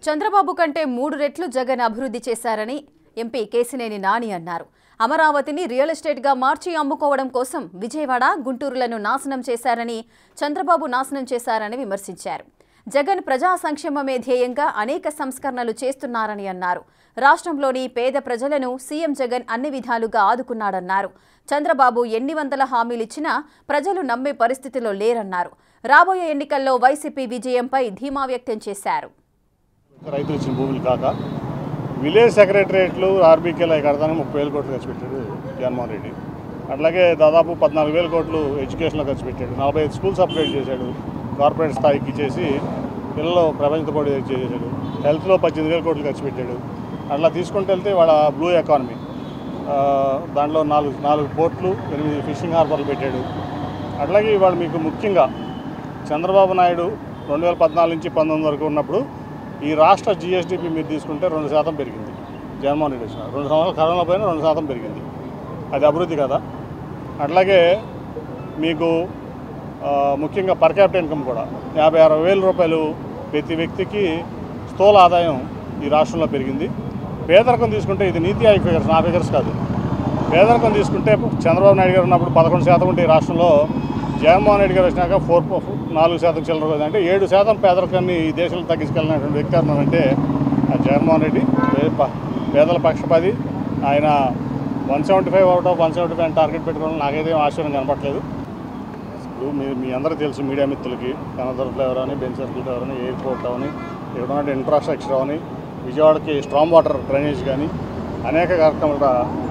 చంద్రబాబు కంటే మూడు రెట్లు జగన్ అభివృద్ధి చేశారని ఎంపీ కేసినేని నాని అన్నారు అమరావతిని రియల్ ఎస్టేట్గా మార్చి అమ్ముకోవడం కోసం విజయవాడ గుంటూరులను నాశనం చేశారని చంద్రబాబు నాశనం చేశారని విమర్శించారు జగన్ ప్రజా సంక్షేమమే ధ్యేయంగా అనేక సంస్కరణలు చేస్తున్నారని అన్నారు రాష్ట్రంలోని పేద ప్రజలను సీఎం జగన్ అన్ని విధాలుగా ఆదుకున్నాడన్నారు చంద్రబాబు ఎన్ని వందల హామీలిచ్చినా ప్రజలు నమ్మే పరిస్థితిలో లేరన్నారు రాబోయే ఎన్నికల్లో వైసీపీ విజయంపై ధీమా వ్యక్తం చేశారు రైతులు ఇచ్చిన భూములు కాక విలేజ్ సెక్రటరియట్లు ఆర్బీకేలు అవి కడతానికి ముప్పై వేల కోట్లు ఖర్చు పెట్టాడు జగన్మోహన్ రెడ్డి అట్లాగే దాదాపు పద్నాలుగు వేల కోట్లు ఎడ్యుకేషన్లో ఖర్చు పెట్టాడు నలభై ఐదు స్కూల్స్ అప్గ్రేడ్ చేశాడు కార్పొరేట్ స్థాయికి చేసి పిల్లలు ప్రపంచంతో పాటు చేశాడు హెల్త్లో పద్దెనిమిది వేల కోట్లు ఖర్చు పెట్టాడు అట్లా తీసుకుంటూ వెళ్తే వాళ్ళ బ్లూ ఎకానమీ ఆ, దాంట్లో నాలుగు నాలుగు పోర్ట్లు ఎనిమిది ఫిషింగ్ హార్బర్లు పెట్టాడు అట్లాగే ఇవాళ మీకు ముఖ్యంగా చంద్రబాబు నాయుడు రెండు వేల పద్నాలుగు నుంచి పంతొమ్మిది వరకు ఉన్నప్పుడు ఈ రాష్ట్ర జిఎస్డిపి మీరు తీసుకుంటే రెండు శాతం పెరిగింది జగన్మోహన్ రెడ్డి వచ్చిన రెండు సంవత్సరాలు కరోనా పైన రెండు శాతం పెరిగింది అది అభివృద్ధి కదా అట్లాగే మీకు ఆ, ముఖ్యంగా పర్ క్యాపిటల్ ఇన్కమ్ కూడా యాభై అరవై వేల రూపాయలు ప్రతి వ్యక్తికి స్థూల ఆదాయం ఈ రాష్ట్రంలో పెరిగింది పేదరికం తీసుకుంటే ఇది నీతి ఆయోగ్ ఫిగర్స్ నా ఫిగర్స్ కాదు పేదరికం తీసుకుంటే చంద్రబాబు నాయుడు గారు ఉన్నప్పుడు పదకొండు శాతం ఉంటే ఈ రాష్ట్రంలో జగన్మోహన్ రెడ్డి గారు వచ్చినాక ఫోర్ నాలుగు శాతం చిల్లర రోజు అంటే ఏడు శాతం పేదరికాన్ని ఈ దేశంలో తగ్గించుకెళ్ళినటువంటి వ్యక్తి ఎవరన్నారంటే ఆ జగన్మోహన్ రెడ్డి పే- ప- పేదల పక్షపాతి ఆయన one seventy five out of one seventy five target పెట్టుకోవడం నాకైతే ఆశ్చర్యం కనపట్లేదు ఇప్పుడు మీ మీ అందరూ తెలుసు మీడియా మిత్రులకి కనదర్ ఫ్లేవర్ అని బెంచ్ సర్కిల్ ఫ్లేవర్ అని ఎయిర్పోర్ట్ అవని ఇక్కడ ఉన్న ఇన్ఫ్రాస్ట్రక్చర్ అవని విజయవాడకి స్ట్రాంగ్ వాటర్ డ్రైనేజ్ కానీ అనేక కార్యక్రమాలు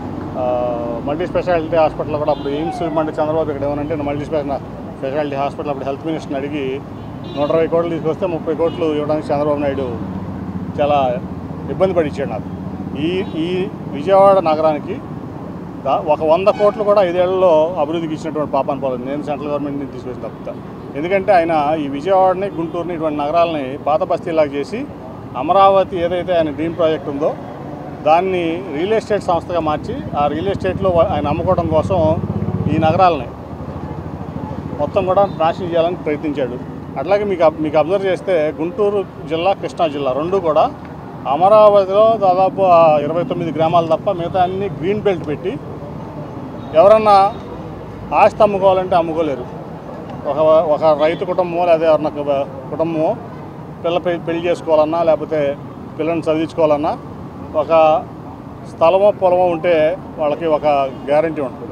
మల్టీ స్పెషాలిటీ హాస్పిటల్ కూడా అప్పుడు ఎయిమ్స్ మండి చంద్రబాబు ఇక్కడ ఏమనంటే మల్టీ స్పెషల్ స్పెషాలిటీ హాస్పిటల్ అప్పుడు హెల్త్ మినిస్టర్ని అడిగి నూట ఇరవై కోట్లు తీసుకొస్తే ముప్పై కోట్లు ఇవ్వడానికి చంద్రబాబు నాయుడు చాలా ఇబ్బంది పడి ఇచ్చాడు నాకు ఈ ఈ విజయవాడ నగరానికి దా ఒక వంద కోట్లు కూడా ఐదేళ్లలో అభివృద్ధికి ఇచ్చినటువంటి పాపాన్ని పోలేదు నేను సెంట్రల్ గవర్నమెంట్ నుంచి తీసుకొచ్చి తప్పుతా ఎందుకంటే ఆయన ఈ విజయవాడని గుంటూరుని ఇటువంటి నగరాలని పాత బస్తీలాగా చేసి అమరావతి ఏదైతే ఆయన డ్రీమ్ ప్రాజెక్ట్ ఉందో దాన్ని రియల్ ఎస్టేట్ సంస్థగా మార్చి ఆ రియల్ ఎస్టేట్లో ఆయన అమ్ముకోవడం కోసం ఈ నగరాలని మొత్తం కూడా నాశనం చేయాలని ప్రయత్నించాడు అట్లాగే మీకు అబ్- మీకు అబ్జర్వ్ చేస్తే గుంటూరు జిల్లా కృష్ణా జిల్లా రెండు కూడా అమరావతిలో దాదాపు ఆ ఇరవై తొమ్మిది గ్రామాలు తప్ప మిగతా అన్ని గ్రీన్ బెల్ట్ పెట్టి ఎవరన్నా ఆస్తి అమ్ముకోవాలంటే అమ్ముకోలేరు ఒక ఒక రైతు కుటుంబమో లేదా ఎవరన్నా ఒక కుటుంబమో పిల్ల పె- పెళ్లి చేసుకోవాలన్నా లేకపోతే పిల్లల్ని చదివించుకోవాలన్నా ఒక స్థలమో పొలమో ఉంటే వాళ్ళకి ఒక గ్యారంటీ ఉంటుంది